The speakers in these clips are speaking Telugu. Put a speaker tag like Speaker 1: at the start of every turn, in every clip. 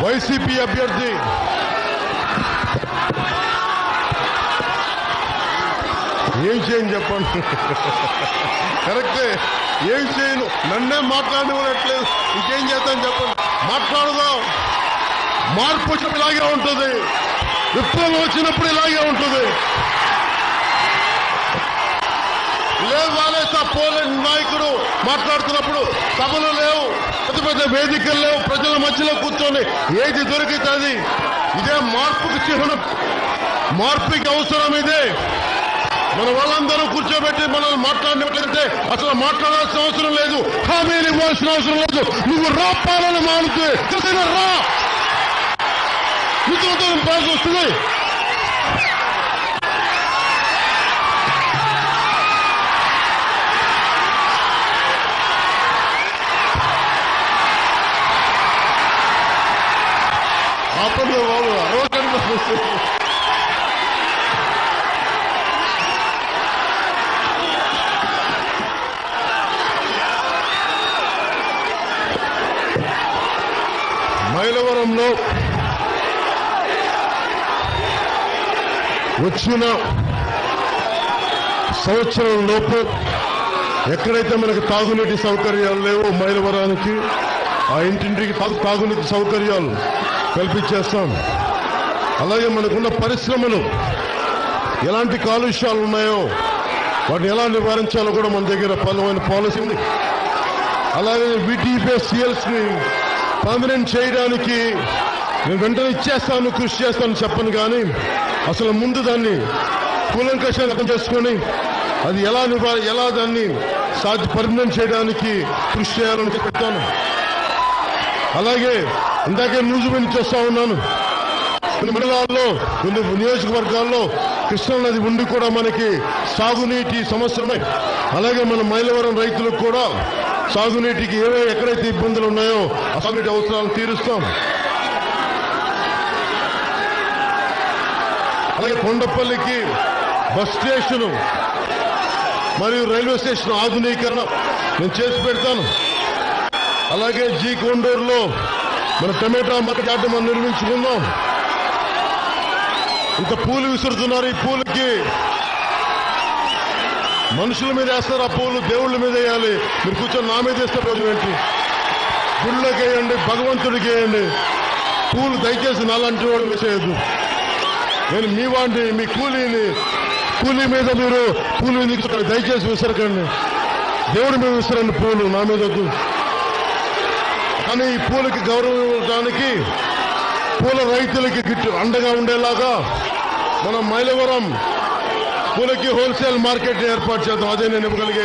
Speaker 1: వైసీపీ అభ్యర్థి ఏం చేయను చెప్పండి కరెక్టే ఏం చేయను నన్నే మాట్లాడనివ్వట్లేదు ఇంకేం చేద్దాం చెప్పండి మాట్లాడదాం మార్పు వచ్చినప్పుడు ఇలాగే ఉంటుంది విప్లవం వచ్చినప్పుడు ఇలాగే ఉంటుంది లేదు వాళ్ళేసా పోలేని నాయకుడు మాట్లాడుతున్నప్పుడు సభలు లేవు పెద్ద పెద్ద వేదికలు లేవు ప్రజల మధ్యలో కూర్చొని ఏది దొరికితే అది ఇదే మార్పుకి చిహ్నం మార్పుకి అవసరం ఇదే మన వాళ్ళందరూ కూర్చోబెట్టి మనల్ని మాట్లాడినట్లయితే అసలు మాట్లాడాల్సిన అవసరం లేదు హామీలు ఇవ్వాల్సిన అవసరం లేదు నువ్వు రా పాలన మానుతే తెలిసిన రా నీతో బాగా వస్తుంది ఆపండి బాబు అరవకండి వస్తుంది మైలవరంలో వచ్చిన సంవత్సరం లోపు ఎక్కడైతే మనకు తాగునీటి సౌకర్యాలు లేవో మైలవరానికి ఆ ఇంటింటికి తాగు- తాగునీటి సౌకర్యాలు కల్పించేస్తాం అలాగే మనకున్న పరిశ్రమలు ఎలాంటి కాలుష్యాలు ఉన్నాయో వాటిని ఎలా నివారించాలో కూడా మన దగ్గర పలువైన పాలసీ ఉంది అలాగే వీటీపీఎస్ సిఎల్స్ ని పర్మనెంట్ చేయడానికి నేను వెంటనే ఇచ్చేస్తాను కృషి చేస్తాను చెప్పను కానీ అసలు ముందు దాన్ని కూలంకషంగా అర్థం చేసుకొని అది ఎలా నివార ఎలా దాన్ని సాధ్య పర్మనెంట్ చేయడానికి కృషి చేయాలని చెప్తాను అలాగే ఇందాకే న్యూస్ నుంచి వస్తా ఉన్నాను కొన్ని మండలాల్లో కొన్ని నియోజకవర్గాల్లో కృష్ణా నది ఉండి కూడా మనకి సాగునీటి సమస్యలు ఉన్నాయి అలాగే మన మైలవరం రైతులకు కూడా సాగునీటికి ఏవే ఎక్కడైతే ఇబ్బందులు ఉన్నాయో ఆ సాగునీటి అవసరాలను తీరుస్తాం అలాగే కొండపల్లికి బస్ స్టేషన్ మరియు రైల్వే స్టేషన్ ఆధునీకరణ నేను చేసి పెడతాను అలాగే జీ కొండూరులో మన టమాటా మార్కెట్ యార్డ్ మనం నిర్మించుకుందాం ఇంత పూలు విసురుతున్నారు ఈ పూలకి మనుషుల మీద వేస్తారు ఆ పూలు దేవుళ్ళ మీద వేయాలి మీరు కూర్చొని నా మీద వేస్తే రోజు ఏంటి గుళ్ళకి వేయండి భగవంతుడికి వేయండి పూలు దయచేసి నాలాంటి వాడు వేసేయద్దు నేను మీ వాడిని మీ కూలీని కూలీ మీద మీరు పూలు ఎందుకు విసరకండి? దయచేసి విసరకండి దేవుడి మీద విసరండి పూలు నా మీద వద్దు కానీ ఈ పూలకి గౌరవం ఇవ్వడానికి పూల రైతులకి గిట్టు అండగా ఉండేలాగా మనం మైలవరం పూలకి హోల్సేల్ మార్కెట్ ఏర్పాటు చేద్దాం అదే నేను ఇవ్వగలిగే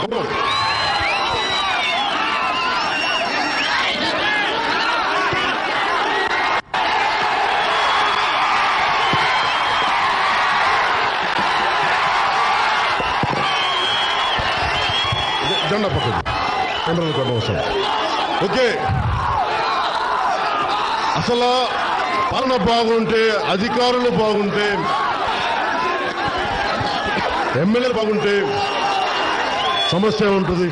Speaker 1: జెండా పక్కది కెమెరాలు కొట్టవసరం ఓకే అసలు పాలన బాగుంటే అధికారులు బాగుంటే ఎమ్మెల్యేలు బాగుంటే సమస్య ఉంటుంది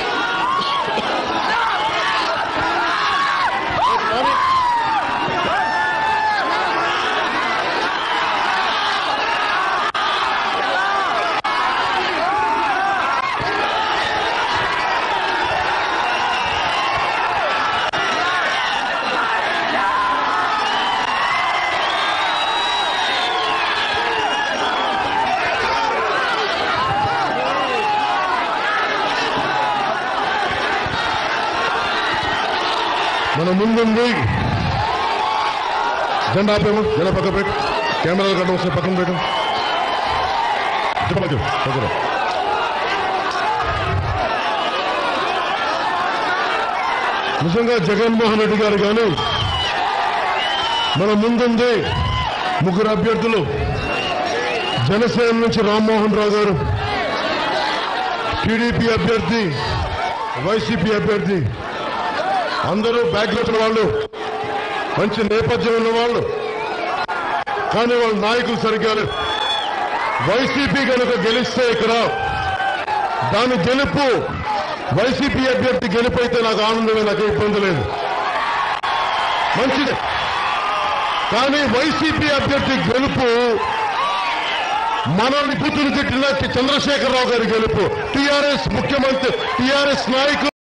Speaker 1: మన ముందుంది జెండా ఆపేమో జెండా పక్క పెట్టు కెమెరాలు కట్టడం వస్తే పక్కన పెట్టు చెప్పలేదు పక్కన నిజంగా జగన్మోహన్ రెడ్డి గారు కానీ మన ముందుంది ముగ్గురు అభ్యర్థులు జనసేన నుంచి రామ్మోహన్ రావు గారు టీడీపీ అభ్యర్థి వైసీపీ అభ్యర్థి అందరూ బ్యాక్గ్రౌండ్ వాళ్ళు మంచి నేపథ్యం ఉన్న వాళ్ళు కానీ వాళ్ళ నాయకులు సరిగ్గా లేరు. వైసీపీ కనుక గెలిస్తే ఇక్కడ దాని గెలుపు వైసీపీ అభ్యర్థి గెలుపు అయితే నాకు ఆనందమే నాకు ఇబ్బంది లేదు మంచిది కానీ వైసీపీ అభ్యర్థి గెలుపు మనల్ని బుద్ధులు తిట్టిన చంద్రశేఖరరావు గారి గెలుపు టీఆర్ఎస్ ముఖ్యమంత్రి టీఆర్ఎస్ నాయకులు